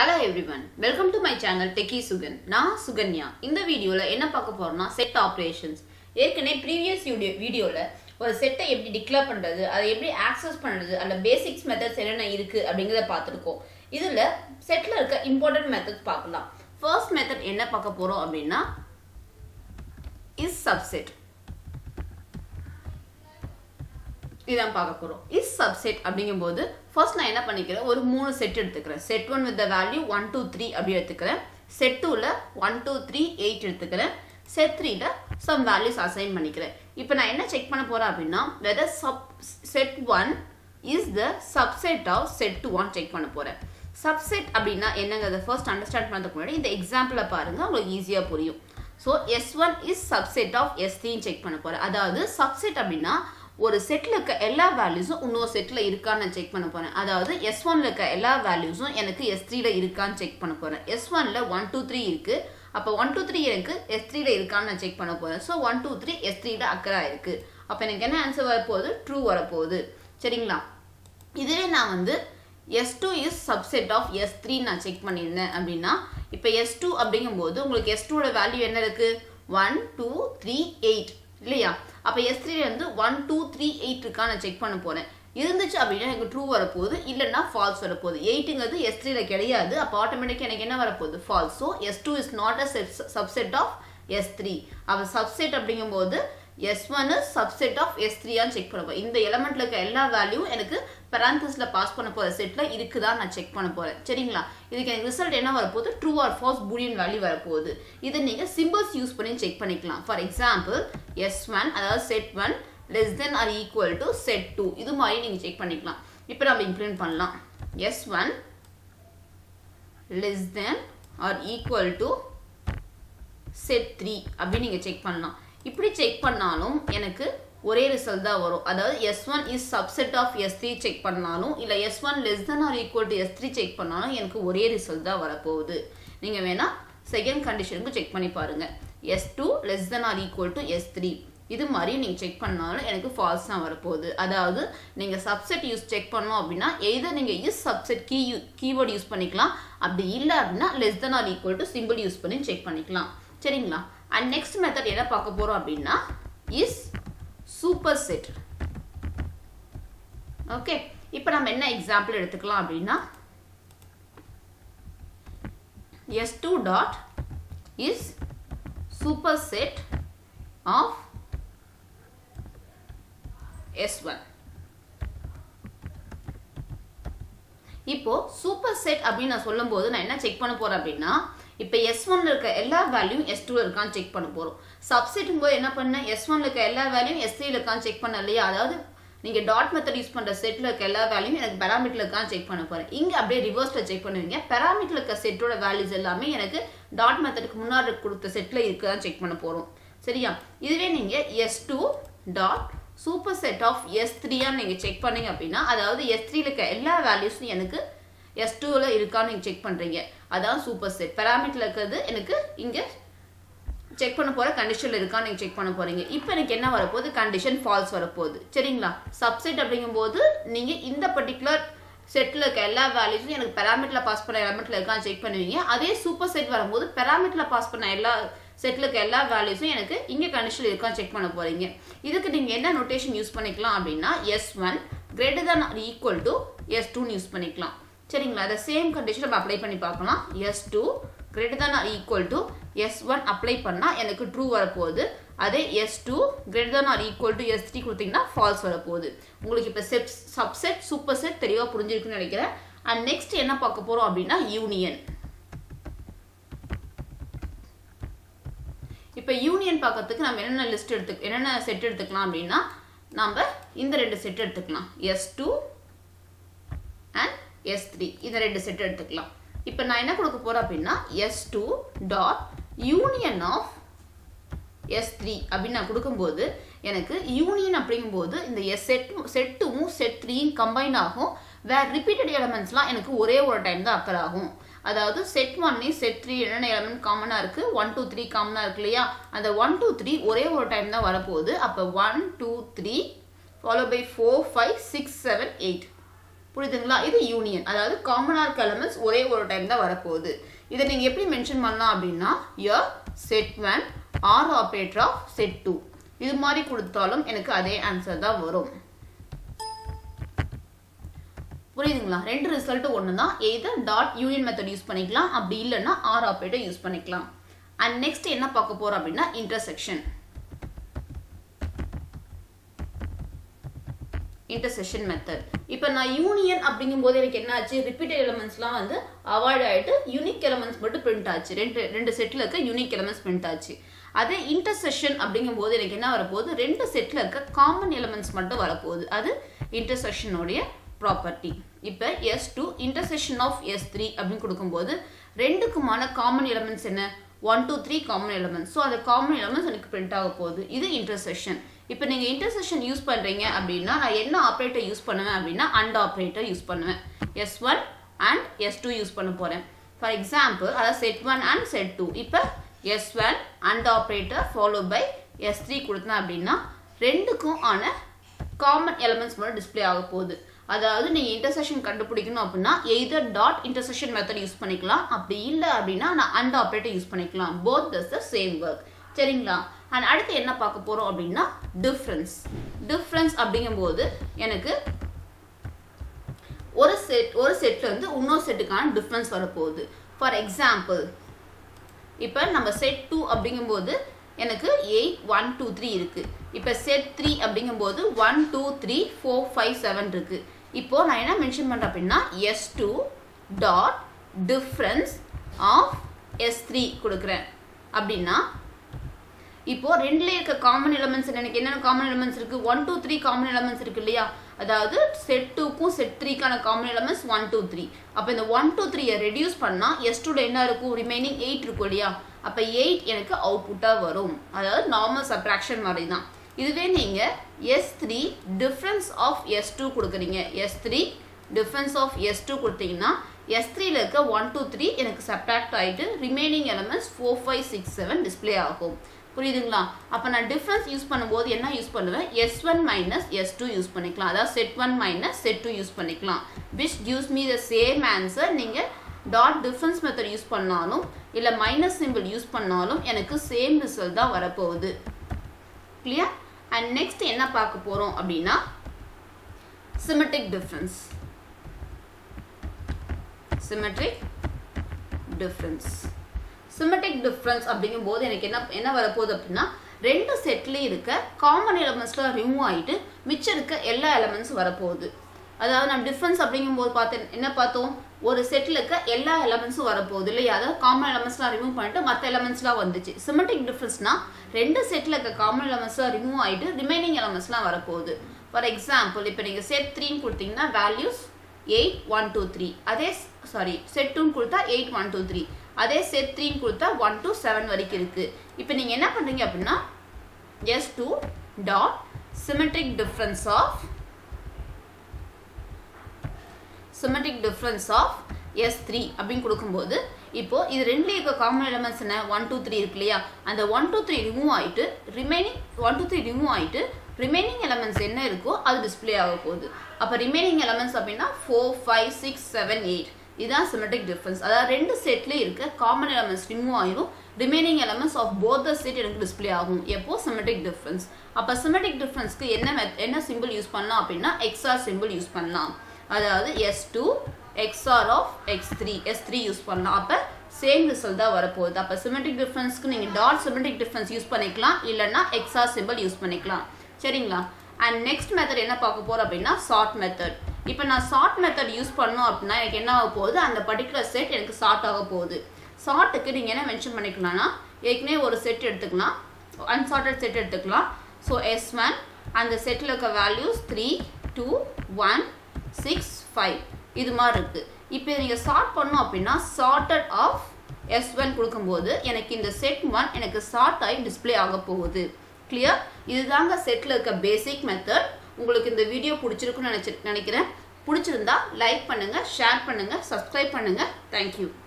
hello everyone welcome to my channel techie Sugan நான் சுகன்யா இந்த வீடியோவில் என்ன பார்க்க போறோம்னா செட் ஆப்ரேஷன்ஸ் ஏற்கனவே ப்ரீவியஸ் வீடியோ வீடியோவில் ஒரு செட்டை எப்படி டிக்ளேர் பண்ணுறது அதை எப்படி ஆக்சஸ் பண்ணுறது அதில் பேசிக்ஸ் மெத்தட்ஸ் என்னென்ன இருக்குது அப்படிங்கிறத பார்த்துருக்கோம் இதில் செட்டில் இருக்க இம்பார்ட்டன்ட் மெத்தட்ஸ் பார்க்கலாம் ஃபர்ஸ்ட் மெத்தட் என்ன பார்க்க போகிறோம் அப்படின்னா இஸ் சப்செட் இதான் பார்க்க போகிறோம் இஸ் சப்செட் அப்படிங்கும்போது ஃபர்ஸ்ட் நான் என்ன பண்ணிக்கிறேன் ஒரு மூணு செட் எடுத்துக்கிறேன் set one with the value one two three அப்படி எடுத்துக்கிறேன் செட் டூவில் ஒன் டூ த்ரீ எயிட் எடுத்துக்கிறேன் செட் த்ரீல சம் வேல்யூஸ் அசைன் பண்ணிக்கிறேன் இப்போ நான் என்ன செக் பண்ண போகிறேன் அப்படின்னா whether subset one is the subset of set two one check பண்ண போகிறேன் சப்செட் அப்படின்னா என்னங்கிறத ஃபர்ஸ்ட் அண்டர்ஸ்டாண்ட் பண்ணுறதுக்கு முன்னாடி இந்த எக்ஸாம்பிளை பாருங்கள் உங்களுக்கு ஈஸியாக புரியும் so S one is subset of S த்ரீன்னு செக் பண்ண போகிறேன் அதாவது சப்செட் அப்படின்னா ஒரு செட்டில் இருக்க எல்லா வேல்யூஸும் இன்னொரு செட்டில் இருக்கான்னு நான் செக் பண்ண போகிறேன் அதாவது எஸ் ஒனில் இருக்க எல்லா வேல்யூஸும் எனக்கு எஸ் த்ரீல இருக்கான்னு செக் பண்ண போகிறேன் எஸ் ஒனில் ஒன் டூ த்ரீ இருக்குது அப்போ ஒன் டூ த்ரீ எனக்கு எஸ் த்ரீல இருக்கான்னு நான் செக் பண்ண போகிறேன் so one two three S த்ரீல அக்கரா இருக்குது அப்போ எனக்கு என்ன ஆன்சர் வரப்போகுது ட்ரூ வரப்போகுது சரிங்களா இதுவே நான் வந்து S two is subset of S three நான் செக் பண்ணியிருந்தேன் அப்படின்னா இப்போ எஸ் டூ அப்படிங்கும்போது உங்களுக்கு எஸ் டூட வேல்யூ என்ன இருக்குது ஒன் டூ த்ரீ எயிட் இல்லையா அப்போ எஸ் த்ரீ வந்து ஒன் டூ த்ரீ எயிட் இருக்கா நான் செக் பண்ண போகிறேன் இருந்துச்சு அப்படின்னா எனக்கு ட்ரூ வரப்போகுது இல்லைன்னா ஃபால்ஸ் வரப்போகுது எயிட்டுங்கிறது எஸ் த்ரீல கிடையாது அப்போ ஆட்டோமேட்டிக்காக எனக்கு என்ன வரப்போகுது false so S two is not a subset of S three அப்போ சப்செட் அப்படிங்கும்போது S one is subset of S த்ரீயான்னு செக் பண்ண போகிறேன் இந்த எலமெண்ட்ல இருக்க எல்லா வேல்யூ எனக்கு பெராந்தஸில் பாஸ் பண்ண போகிற செட்டில் இருக்குதா நான் செக் பண்ண போகிறேன் சரிங்களா இதுக்கு எனக்கு ரிசல்ட் என்ன வரப்போகுது true or false Boolean value வரப்போகுது இதை நீங்கள் சிம்பிள்ஸ் யூஸ் பண்ணி செக் பண்ணிக்கலாம் ஃபார் எக்ஸாம்பிள் எஸ் ஒன் அதாவது set one less than or equal to set two இது மாதிரி நீங்கள் செக் பண்ணிக்கலாம் இப்போ நம்ம இம்ப்ளிமெண்ட் பண்ணலாம் S one less than or equal to set three அப்படின்னு நீங்கள் செக் பண்ணலாம் இப்படி செக் பண்ணாலும் எனக்கு ஒரே ரிசல்ட் தான் வரும் அதாவது S one is subset of S three check பண்ணாலும் இல்லை S one less than or equal to S three check பண்ணாலும் எனக்கு ஒரே ரிசல்ட் தான் வரப்போகுது நீங்கள் வேணால் செகண்ட் கண்டிஷனுக்கு செக் பண்ணி பாருங்கள் S two less than or equal to S three இது மாதிரி நீங்கள் செக் பண்ணாலும் எனக்கு ஃபால்ஸ் தான் வரப்போகுது அதாவது நீங்கள் சப்செட் யூஸ் செக் பண்ணோம் அப்படின்னா எய்தர் நீங்கள் இஸ் சப்செட் கீ யூ கீவேர்டு யூஸ் பண்ணிக்கலாம் அப்படி இல்லை அப்படின்னா less than or equal to symbol use பண்ணி செக் பண்ணிக்கலாம் சரிங்களா அண்ட் நெக்ஸ்ட் மெத்தட் என்ன பார்க்க போகிறோம் அப்படின்னா இஸ் சூப்பர் செட் ஓகே இப்போ நம்ம என்ன எக்ஸாம்பிள் எடுத்துக்கலாம் அப்படின்னா S two dot is superset of S one இப்போ சூப்பர் செட் அப்படின்னு நான் சொல்லும்போது நான் என்ன செக் பண்ண போறேன் அப்படின்னா இப்போ எஸ் ஒன்ல இருக்க எல்லா வேல்யூம் எஸ் டூல இருக்கான்னு செக் பண்ண போறோம் சப்செட்டும் போது என்ன பண்ணேன் எஸ் ஒன்ல இருக்க எல்லா வேல்யூம் எஸ் த்ரீல இருக்கான்னு செக் பண்ண இல்லையா அதாவது நீங்க டாட் மெத்தட் யூஸ் பண்ற செட்ல இருக்க எல்லா வேல்யூம் எனக்கு பெராமீட்டர்ல இருக்கான்னு செக் பண்ண போறேன் இங்க அப்படியே ரிவர்ஸ்ல செக் பண்ணுவீங்க பெராமீட்டர்ல இருக்க செட்டோட வேல்யூஸ் எல்லாமே எனக்கு டாட் மெத்தடுக்கு முன்னாடி கொடுத்த செட்ல இருக்குதான் செக் பண்ண போறோம் சரியா இதுவே நீங்க S two dot superset of S த்ரீயான்னு நீங்கள் செக் பண்ணீங்க அப்படின்னா அதாவது எஸ் த்ரீல இருக்க எல்லா வேல்யூஸும் எனக்கு எஸ் டூவில் இருக்கான்னு நீங்கள் செக் பண்ணுறீங்க அதான் சூப்பர் செட் பெராமீட்டரில் இருக்கிறது எனக்கு இங்கே செக் பண்ண போகிற கண்டிஷனில் இருக்கான்னு நீங்கள் செக் பண்ண போகிறீங்க இப்போ எனக்கு என்ன வரப்போகுது கண்டிஷன் ஃபால்ஸ் வரப்போகுது சரிங்களா சப்செட் அப்படிங்கும்போது நீங்கள் இந்த பர்டிகுலர் செட்டில் இருக்க எல்லா வேல்யூஸும் எனக்கு பெராமீட்டரில் பாஸ் பண்ண எலமெண்ட்டில் இருக்கான்னு செக் பண்ணுவீங்க அதே சூப்பர் செட் வரும்போது பெராமீட்டரில் பாஸ் பண்ண எல்லா செட்டில் இருக்க எல்லா வேல்யூஸும் எனக்கு இங்கே கண்டிஷன் இருக்கான்னு செக் பண்ண போகிறீங்க இதுக்கு நீங்கள் என்ன நோட்டேஷன் யூஸ் பண்ணிக்கலாம் அப்படின்னா S one greater than equal to S டூன்னு யூஸ் பண்ணிக்கலாம் சரிங்களா அதை சேம் கண்டிஷன் நம்ம அப்ளை பண்ணி பார்க்கலாம் S two greater than or equal to S one apply பண்ணால் எனக்கு ட்ரூ வரப்போகுது அதே S two greater than or equal to S three கொடுத்தீங்கன்னா ஃபால்ஸ் வரப்போகுது உங்களுக்கு இப்போ செப் சப்செட் சூப்பர் செட் தெளிவாக புரிஞ்சிருக்குன்னு நினைக்கிறேன் அண்ட் நெக்ஸ்ட் என்ன பார்க்க போகிறோம் அப்படின்னா யூனியன் இப்போ யூனியன் பார்க்கறதுக்கு நம்ம என்னென்ன லிஸ்ட் எடுத்து என்னென்ன செட் எடுத்துக்கலாம் அப்படின்னா நம்ம இந்த ரெண்டு செட் எடுத்துக்கலாம் S two and S three இந்த ரெண்டு செட் எடுத்துக்கலாம் இப்போ நான் என்ன கொடுக்க போகிறேன் அப்படின்னா S two dot union of S three அப்படின்னு நான் கொடுக்கும்போது எனக்கு யூனியன் அப்படிங்கும்போது இந்த எஸ் செட் செட் டூவும் செட் த்ரீயும் கம்பைன் ஆகும் வேற ரிப்பீட்டட் எலமெண்ட்ஸ்லாம் எனக்கு ஒரே ஒரு டைம் தான் அக்கர் ஆகும் அதாவது செட் ஒன்லையும் செட் த்ரீ என்னென்ன எலமெண்ட் காமனாக இருக்குது ஒன் டூ த்ரீ காமனாக இருக்கு இல்லையா அந்த ஒன் டூ த்ரீ ஒரே ஒரு டைம் தான் வரப்போகுது அப்போ one two three follow by four five six seven eight புரியுதுங்களா இது யூனியன் அதாவது காமனாக இருக்க எலமெண்ட்ஸ் ஒரே ஒரு டைம் தான் வரப்போகுது இதை நீங்கள் எப்படி மென்ஷன் பண்ணலாம் அப்படின்னா ய set one or operator of set two இது மாதிரி கொடுத்தாலும் எனக்கு அதே ஆன்சர் தான் வரும் புரியுதுங்களா ரெண்டு ரிசல்ட்டும் ஒன்று தான் either dot union method use பண்ணிக்கலாம் அப்படி இல்லைன்னா ஆர் ஆப்ரேட்டர் யூஸ் பண்ணிக்கலாம் அண்ட் நெக்ஸ்ட் என்ன பார்க்க போறோம் அப்படின்னா இன்டர்செக்ஷன் இன்டர்செக்ஷன் மெத்தட் இப்போ நான் யூனியன் அப்படிங்கும்போது எனக்கு என்ன ஆச்சு ரிப்பீட்டட் எலமெண்ட்ஸ்லாம் வந்து அவாய்ட் ஆகிட்டு யூனிக் எலமெண்ட்ஸ் மட்டும் பிரிண்ட் ஆச்சு ரெண்டு ரெண்டு செட்டில் இருக்க யூனிக் எலமெண்ட்ஸ் பிரிண்ட் ஆச்சு அதே இன்டர்செக்ஷன் அப்படிங்கும்போது எனக்கு என்ன வரப்போகுது ரெண்டு செட்டில் இருக்க காமன் எலமெண்ட்ஸ் மட்டும் வரப்போகுது அது இன்டர்செக்ஷனுடைய ப்ராப்பர்ட்டி இப்போ S two intersection of S three அப்படின்னு கொடுக்கும்போது ரெண்டுக்குமான காமன் எலமெண்ட்ஸ் என்ன one two three common elements so அந்த காமன் எலமெண்ட்ஸ் எனக்கு பிரிண்ட் ஆக போகுது இது இன்டர்செக்ஷன் இப்போ நீங்கள் இன்டர்செக்ஷன் யூஸ் பண்ணுறீங்க அப்படின்னா நான் என்ன ஆப்ரேட்டர் யூஸ் பண்ணுவேன் அப்படின்னா அண்ட் ஆப்ரேட்டர் யூஸ் பண்ணுவேன் S one and S two use பண்ண போகிறேன் ஃபார் எக்ஸாம்பிள் அதாவது set one and set two இப்போ S one and operator follow by S three கொடுத்தேன் அப்படின்னா ரெண்டுக்கும் ஆன காமன் எலமெண்ட்ஸ் மட்டும் டிஸ்பிளே ஆக போகுது அதாவது நீங்கள் இன்டர்செக்ஷன் கண்டுபிடிக்கணும் அப்படின்னா either dot intersection method use பண்ணிக்கலாம் அப்படி இல்லை அப்படின்னா நான் அண்ட் ஆப்ரேட்டர் யூஸ் பண்ணிக்கலாம் both does the same work சரிங்களா அண்ட் அடுத்து என்ன பார்க்க போகிறோம் அப்படின்னா டிஃப்ரென்ஸ் டிஃப்ரென்ஸ் அப்படிங்கும்போது எனக்கு ஒரு செட் ஒரு செட்ல இருந்து இன்னொரு செட்டுக்கான டிஃப்ரென்ஸ் வரப்போகுது ஃபார் எக்ஸாம்பிள் இப்போ நம்ம செட் டூ அப்படிங்கும்போது எனக்கு எயிட் ஒன் டூ த்ரீ இருக்குது இப்போ செட் த்ரீ அப்படிங்கும்போது one two three four five seven இருக்குது இப்போது நான் என்ன மென்ஷன் பண்ணுறேன் அப்படின்னா S two dot difference of S three கொடுக்குறேன் அப்படின்னா இப்போ ரெண்டுல இருக்க காமன் எலமெண்ட்ஸ் எனக்கு என்னென்ன காமன் எலமெண்ட்ஸ் இருக்கு one two three common elements இருக்கு இல்லையா அதாவது செட் டூக்கும் செட் த்ரீக்கான common elements one two three அப்போ இந்த ஒன் டூ த்ரீயை ரெடியூஸ் பண்ணால் எஸ் டூல என்ன இருக்கும் ரிமைனிங் எயிட் இருக்கும் இல்லையா அப்போ எயிட் எனக்கு அவுட்புட்டாக வரும் அதாவது நார்மல் சப்ராக்ஷன் மாதிரி தான் இதுவே நீங்கள் S three difference of S two கொடுக்குறீங்க S three difference of S two கொடுத்தீங்கன்னா எஸ் த்ரீல இருக்க ஒன் டூ த்ரீ எனக்கு சப்ராக்ட் ஆகிட்டு remaining elements four five six seven display ஆகும் புரியுதுங்களா அப்போ நான் டிஃப்ரென்ஸ் யூஸ் பண்ணும்போது என்ன யூஸ் பண்ணுவேன் S one minus S two use பண்ணிக்கலாம் அதாவது set one minus set two use பண்ணிக்கலாம் which gives me the same answer நீங்கள் டாட் டிஃப்ரென்ஸ் மெத்தட் யூஸ் பண்ணாலும் இல்லை மைனஸ் சிம்பிள் யூஸ் பண்ணாலும் எனக்கு சேம் ரிசல்ட் தான் வரப்போகுது கிளியர் அண்ட் நெக்ஸ்ட் என்ன பார்க்க போகிறோம் அப்படின்னா symmetric difference symmetric difference symmetric difference அப்படிங்கும் போது எனக்கு என்ன என்ன வரப்போகுது அப்படின்னா ரெண்டு செட்லேயும் இருக்க காமன் எலமெண்ட்ஸ்லாம் ரிமூவ் ஆகிட்டு மிச்சம் இருக்க எல்லா எலமெண்ட்ஸும் வரப்போகுது அதாவது நம்ம டிஃப்ரென்ஸ் அப்படிங்கும்போது பார்த்தேன் என்ன பார்த்தோம் ஒரு செட்டில் இருக்க எல்லா எலமெண்ட்ஸும் வரப்போகுது இல்லையா அதாவது காமன் எலமெண்ட்ஸ்லாம் ரிமூவ் பண்ணிட்டு மற்ற எலமெண்ட்ஸ்லாம் வந்துச்சு சிமெட்ரிக் டிஃப்ரென்ஸ்னா ரெண்டு செட்டில் இருக்க காமன் எலமெண்ட்ஸ்லாம் ரிமூவ் ஆகிட்டு ரிமைனிங் எலமெண்ட்ஸ்லாம் வரப்போகுது ஃபார் எக்ஸாம்பிள் இப்போ நீங்கள் செட் த்ரீன்னு கொடுத்தீங்கன்னா values eight one two three அதே சாரி செட் டூன்னு கொடுத்தா எயிட் ஒன் டூ த்ரீ அதே செட் த்ரீன்னு கொடுத்தா ஒன் டூ செவன் வரைக்கும் இருக்குது இப்போ நீங்கள் என்ன பண்ணுறீங்க அப்படின்னா S two dot symmetric difference of symmetric difference of S three அப்படின்னு கொடுக்கும்போது இப்போ இது ரெண்டுலேயும் இருக்க காமன் எலமெண்ட்ஸ் என்ன ஒன் டூ த்ரீ இருக்கு இல்லையா அந்த ஒன் டூ த்ரீ ரிமூவ் ஆகிட்டு remaining one two three remove ஆகிட்டு ரிமைனிங் எலமெண்ட்ஸ் என்ன இருக்கோ அது டிஸ்பிளே ஆக போகுது அப்போ ரிமைனிங் எலமெண்ட்ஸ் அப்படின்னா four five six seven eight இதுதான் சிமெட்ரிக் டிஃப்ரென்ஸ் அதாவது ரெண்டு செட்லேயும் இருக்க காமன் எலமெண்ட்ஸ் ரிமூவ் ஆயிரும் remaining elements of both the set எனக்கு டிஸ்பிளே ஆகும் எப்போ சிமெட்ரிக் டிஃப்ரென்ஸ் அப்போ சிமெட்ரிக் டிஃப்ரென்ஸ்க்கு என்ன மெத் என்ன சிம்பிள் யூஸ் பண்ணலாம் அப்படின்னா எக்ஸ்ஆர் சிம்பிள் யூஸ் பண்ணலாம் அதாவது S two XOR of X three S three use பண்ணலாம் அப்போ சேம் ரிசல்ட் தான் வரப்போகுது அப்போ சிமெட்ரிக் டிஃப்ரென்ஸ்க்கு நீங்கள் டாட் சிமெட்ரிக் டிஃப்ரென்ஸ் யூஸ் பண்ணிக்கலாம் இல்லைன்னா எக்ஸ்ஆர் சிம்பிள் யூஸ் பண்ணிக்கலாம் சரிங்களா அண்ட் நெக்ஸ்ட் மெத்தட் என்ன பார்க்க போகிறோம் அப்படின்னா ஷார்ட் மெத்தட் இப்போ நான் ஷார்ட் மெத்தட் யூஸ் பண்ணோம் அப்படின்னா எனக்கு என்ன ஆக போகுது அந்த பர்டிகுலர் செட் எனக்கு ஷார்ட் ஆக போகுது ஷார்ட்டுக்கு நீங்கள் என்ன மென்ஷன் பண்ணிக்கலாம்னா ஏற்கனவே ஒரு செட் எடுத்துக்கலாம் அன்சார்ட்டட் செட் எடுத்துக்கலாம் ஸோ எஸ் ஒன் அந்த செட்டில் இருக்க values three two one six five இது மாதிரி இருக்குது இப்போ நீங்கள் ஷார்ட் பண்ணோம் அப்படின்னா ஷார்ட்டட் ஆஃப் எஸ் ஒன் கொடுக்கும்போது எனக்கு இந்த செட் ஒன் எனக்கு ஷார்ட் ஆகி டிஸ்பிளே ஆக போகுது கிளியர் இதுதாங்க செட்டில் இருக்க பேசிக் மெத்தட் உங்களுக்கு இந்த வீடியோ பிடிச்சிருக்குன்னு நினச்சி நினைக்கிறேன் பிடிச்சிருந்தா லைக் பண்ணுங்கள் ஷேர் பண்ணுங்கள் சப்ஸ்கிரைப் பண்ணுங்கள் தேங்க்யூ